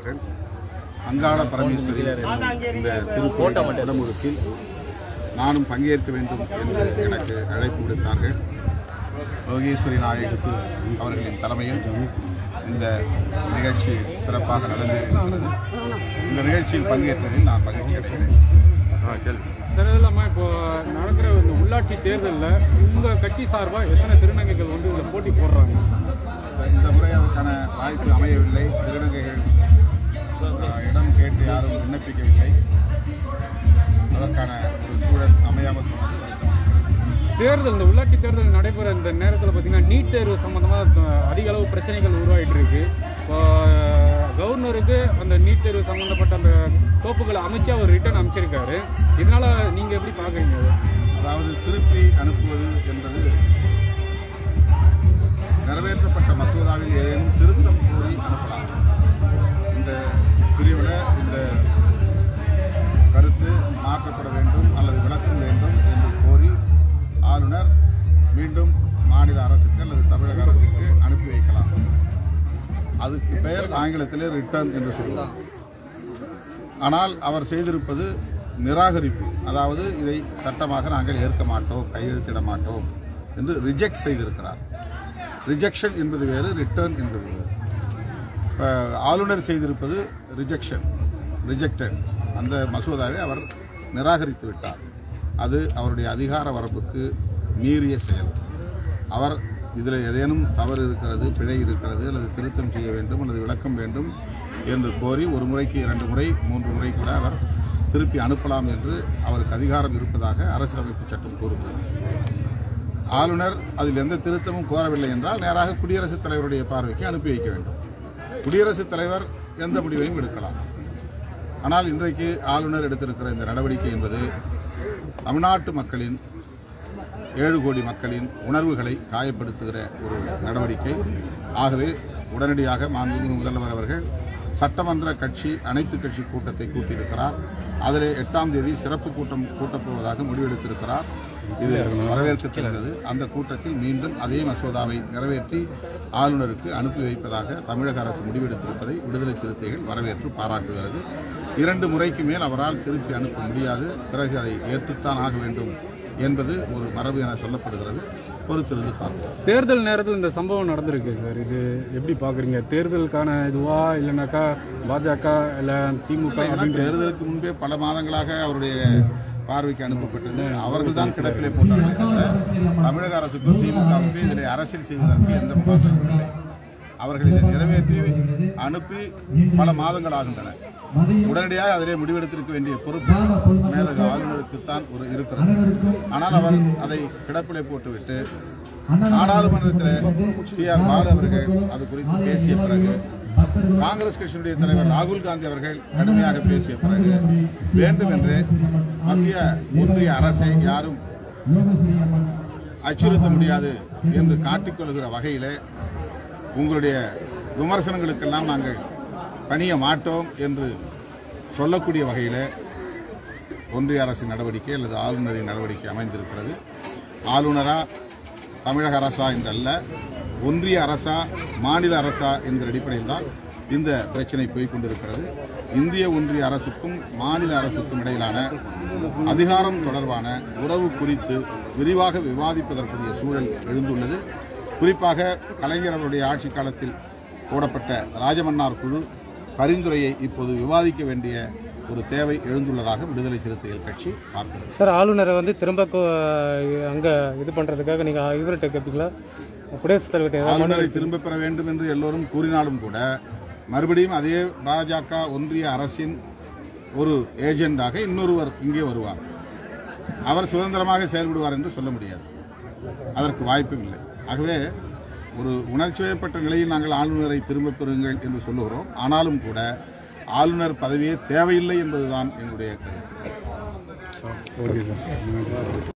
அவர்கள் அங்காள பரமேஸ்வரி என்னும் இந்த திருக்கோட்ட இடமுழுக்கில் நானும் பங்கேற்க வேண்டும் என்று எனக்கு அழைப்பு விடுத்தார்கள் லோகேஸ்வரி நாயகத்து அவர்களின் தலைமையில் இந்த நிகழ்ச்சி சிறப்பாக நடந்தேறியுள்ளது இந்த நிகழ்ச்சியில் பங்கேற்றதில் நான் மகிழ்ச்சி அடைகிறேன் ஆ, கேள்வி சார் இது இல்லாமல் இப்போ நடக்கிற இந்த உள்ளாட்சி தேர்தலில் உங்கள் கட்சி சார்பாக எத்தனை திருநங்கைகள் வந்து இதில் போட்டி போடுறாங்க இந்த முறை அதற்கான வாய்ப்பு அமையவில்லை திருநங்கைகள் அஹ், இடம் கேட்டு யாரும் விண்ணப்பிக்கவில்லை அதற்கான ஒரு சூழல் அமையாமல் சொன்னது வருத்தம். தேர்தல் இந்த உள்ளாட்சி தேர்தல் நடைபெற இந்த நேரத்தில் பார்த்தீங்கன்னா நீட் தேர்வு சம்மந்தமாக அதிக அளவு பிரச்சனைகள் உருவாகிட்டு இருக்கு இப்போ கவர்னருக்கு அந்த நீட் தேர்வு சம்மந்தப்பட்ட அந்த கோப்புகளை அமைச்சு அவர் ரிட்டர்ன் அமைச்சிருக்காரு இதனால நீங்கள் எப்படி பார்க்குறீங்க அதை அதாவது திருப்பி அனுப்புவது என்பது நிறைவேற்றப்பட்ட மசோதாவில் ஏதேனும் திருத்தம் கோரி அனுப்பலாம் இந்த பிரிவில் இந்த கருத்து மாற்றப்பட வேண்டும் அல்லது விளக்கம் வேண்டும் என்று கோரி ஆளுநர் மீண்டும் மாநில அரசுக்கு அல்லது தமிழக அரசுக்கு அனுப்பி வைக்கலாம் அதுக்கு பெயர் ஆங்கிலத்திலே ரிட்டர்ன் என்று சொல்லுவோம் ஆனால் அவர் செய்திருப்பது நிராகரிப்பு அதாவது இதை சட்டமாக நாங்கள் ஏற்க மாட்டோம் கையெழுத்திட மாட்டோம் என்று ரிஜெக்ட் செய்திருக்கிறார் ரிஜெக்ஷன் என்பது வேறு ரிட்டர்ன் என்பது வேறு இப்ப ஆளுநர் செய்திருப்பது ரிஜெக்ஷன் ரிஜெக்டட் அந்த மசோதாவை அவர் நிராகரித்து விட்டார் அது அவருடைய அதிகார வரம்புக்கு மீறிய செயல் அவர் இதில் ஏதேனும் தவறு இருக்கிறது பிழை இருக்கிறது அல்லது திருத்தம் செய்ய வேண்டும் அல்லது விளக்கம் வேண்டும் என்று கோரி ஒரு முறைக்கு இரண்டு முறை மூன்று முறை கூட அவர் திருப்பி அனுப்பலாம் என்று அவருக்கு அதிகாரம் இருப்பதாக அரசியலமைப்பு சட்டம் கூறுகிறது ஆளுநர் அதில் எந்த திருத்தமும் கோரவில்லை என்றால் நேராக குடியரசுத் தலைவருடைய பார்வைக்கு அனுப்பி வைக்க வேண்டும் குடியரசுத் தலைவர் எந்த முடிவையும் எடுக்கலாம் ஆனால் இன்றைக்கு ஆளுநர் எடுத்திருக்கிற இந்த நடவடிக்கை என்பது தமிழ்நாட்டு மக்களின் ஏழு கோடி மக்களின் உணர்வுகளை காயப்படுத்துகிற ஒரு நடவடிக்கை ஆகவே உடனடியாக மாண்புமிகு முதல்வர் அவர்கள் சட்டமன்ற கட்சி அனைத்து கட்சி கூட்டத்தை கூட்டியிருக்கிறார் அதில் எட்டாம் தேதி சிறப்பு கூட்டம் கூட்டப்போவதாக முடிவெடுத்திருக்கிறார் இது வரவேற்கத்தக்கது அந்த கூட்டத்தில் மீண்டும் அதே மசோதாவை நிறைவேற்றி ஆளுநருக்கு அனுப்பி வைப்பதாக தமிழக அரசு முடிவெடுத்திருப்பதை விடுதலை சிறுத்தைகள் வரவேற்று பாராட்டுகிறது இரண்டு முறைக்கு மேல் அவரால் திருப்பி அனுப்ப முடியாது பிறகு அதை ஏற்றுத்தான் ஆக வேண்டும் என்பது ஒரு மரபு என சொல்லப்படுகிறது பொறுத்திருந்து பார்ப்போம் தேர்தல் நேரத்தில் இந்த சம்பவம் நடந்திருக்கு சார் இது எப்படி பார்க்குறீங்க தேர்தலுக்கான இதுவா இல்லைனாக்கா பாஜக இல்லை திமுக ஏன்னா அப்படின்ற தேர்தலுக்கு முன்பே பல மாதங்களாக அவருடைய பார்வைக்கு அனுப்பப்பட்டது அவர்கள் தான் கிடப்பிலே போட்டார்கள் தவிர தமிழக அரசுக்கும் திமுகவுக்கு இதில் அரசியல் செய்வதற்கு எந்த முகாந்திரமும் இல்லை அவர்கள் இதை நிறைவேற்றி அனுப்பி பல மாதங்கள் ஆகின்றன உடனடியாக அதிலே முடிவெடுத்திருக்க வேண்டிய பொறுப்பு மேலக ஆளுநருக்குத்தான் ஒரு இருக்கிறது ஆனால் அவர் அதை கிடப்பிலே போட்டுவிட்டு நாடாளுமன்றத்தில் டி ஆர் பாலு அவர்கள் அது குறித்து பேசிய பிறகு காங்கிரஸ் கட்சியினுடைய தலைவர் ராகுல் காந்தி அவர்கள் கடுமையாக பேசிய பிறகு வேண்டும் என்று மத்திய ஒன்றிய அரசை யாரும் அச்சுறுத்த முடியாது என்று காட்டிக்கொள்கிற வகையிலே உங்களுடைய விமர்சனங்களுக்கெல்லாம் நாங்கள் பணிய மாட்டோம் என்று சொல்லக்கூடிய வகையில் ஒன்றிய அரசின் நடவடிக்கை அல்லது ஆளுநரின் நடவடிக்கை அமைந்திருக்கிறது ஆளுநரா தமிழக அரசா என்றல்ல ஒன்றிய அரசா மாநில அரசா என்கிற அடிப்படையில் தான் இந்த பிரச்சனை போய்க் கொண்டிருக்கிறது இந்திய ஒன்றிய அரசுக்கும் மாநில அரசுக்கும் இடையிலான அதிகாரம் தொடர்பான உறவு குறித்து விரிவாக விவாதிப்பதற்குரிய சூழல் எழுந்துள்ளது குறிப்பாக கலைஞர் அவருடைய ஆட்சி காலத்தில் போடப்பட்ட ராஜமன்னார் குழு பரிந்துரையை இப்போது விவாதிக்க வேண்டிய ஒரு தேவை எழுந்துள்ளதாக விடுதலை சிறுத்தைகள் கட்சி பார்க்கிறது சார் ஆளுநரை வந்து திரும்ப கோ- அங்க இது பண்றதுக்காக நீங்க இவர்கிட்ட கேட்பீங்களா குடியரசுத் தலைவர்கிட்ட ஏதாவது ஆளுநரை திரும்ப பெற வேண்டும் என்று எல்லோரும் கூறினாலும் கூட மறுபடியும் அதே பாஜக ஒன்றிய அரசின் ஒரு ஏஜெண்டாக இன்னொருவர் இங்கே வருவார் அவர் சுதந்திரமாக செயல்படுவார் என்று சொல்ல முடியாது அதற்கு வாய்ப்பும் இல்லை ஆகவே ஒரு உணர்ச்சி வயப்பட்ட நிலையில் நாங்கள் ஆளுநரை திரும்பப் பெறுங்கள் என்று சொல்லுகிறோம் ஆனாலும் கூட ஆளுநர் பதவியே தேவையில்லை என்பதுதான் எங்களுடைய கருத்து ஓகே சார்